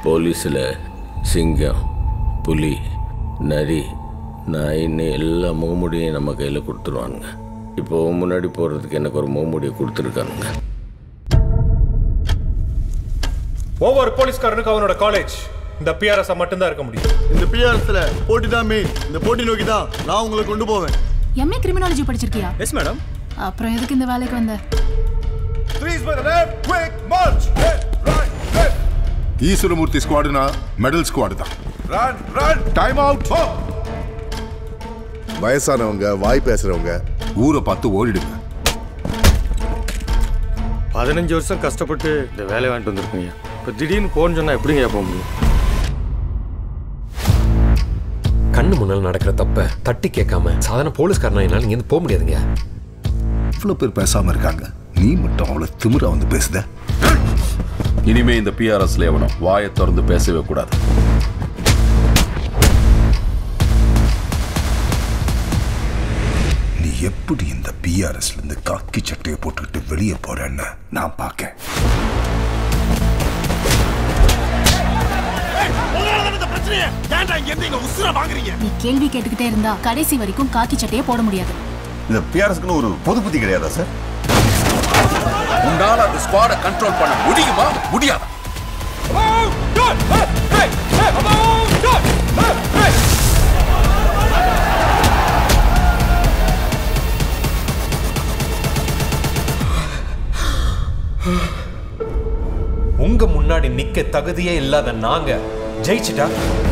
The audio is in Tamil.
போலீஸில் சிங்கம் புலி நரி நாயின்னு எல்லா முகமுடியும் நம்ம கையில் கொடுத்துருவானுங்க இப்போ முன்னாடி போகிறதுக்கு எனக்கு ஒரு முகமுடியை கொடுத்துருக்கானுங்க ஒவ்வொரு போலீஸ்காரனுக்கும் அவனோட காலேஜ் இந்த பிஆர்எஸ் மட்டும்தான் இருக்க முடியும் இந்த பிஆர்எஸ்ல போட்டி தான் மெயின் இந்த போட்டி நோக்கி தான் நான் உங்களை கொண்டு போவேன் எம்ஏ கிரிமினாலஜி படிச்சிருக்கியா எஸ் மேடம் அப்புறம் எதுக்கு இந்த வேலைக்கு வந்த ஈஸ்வரமூர்த்தி ஸ்குவாடுனா மெடல் ஸ்குவாடு தான் டைம் அவுட் வயசானவங்க வாய் பேசுறவங்க ஊரை பார்த்து ஓடிடுங்க பதினஞ்சு வருஷம் கஷ்டப்பட்டு இந்த வேலையை வாங்கிட்டு வந்திருக்கீங்க இப்போ திடீர்னு போன்னு சொன்னா எப்படிங்க போக முடியும் கண்ணு முன்னால் நடக்கிற தப்ப தட்டி கேட்காம சாதாரண போலீஸ்காரனா என்னால இங்கேருந்து போக முடியாதுங்க இவ்வளோ பேர் பேசாம இருக்காங்க நீ மட்டும் அவ்வளோ திமிரா வந்து பேசுத இனிமே இந்த பிஆர்எஸ்ல எவனும் வாயை திறந்து பேசவே கூடாது நீ எப்படி இந்த பிஆர்எஸ்ல இருந்து காக்கி சட்டையை போட்டுக்கிட்டு வெளியே போறேன்னு நான் பார்க்கேன் நீ கேள்வி கேட்டுக்கிட்டே இருந்தா கடைசி வரைக்கும் காக்கி சட்டையே போட முடியாது இந்த பிஆர்எஸ்க்குன்னு ஒரு பொது புத்தி கிடையாதா சார் உன்னால அந்த ஸ்குவாடை கண்ட்ரோல் பண்ண முடியுமா முடியாதா உங்க முன்னாடி நிக்க தகுதியே இல்லாத நாங்க ஜெயிச்சிட்டா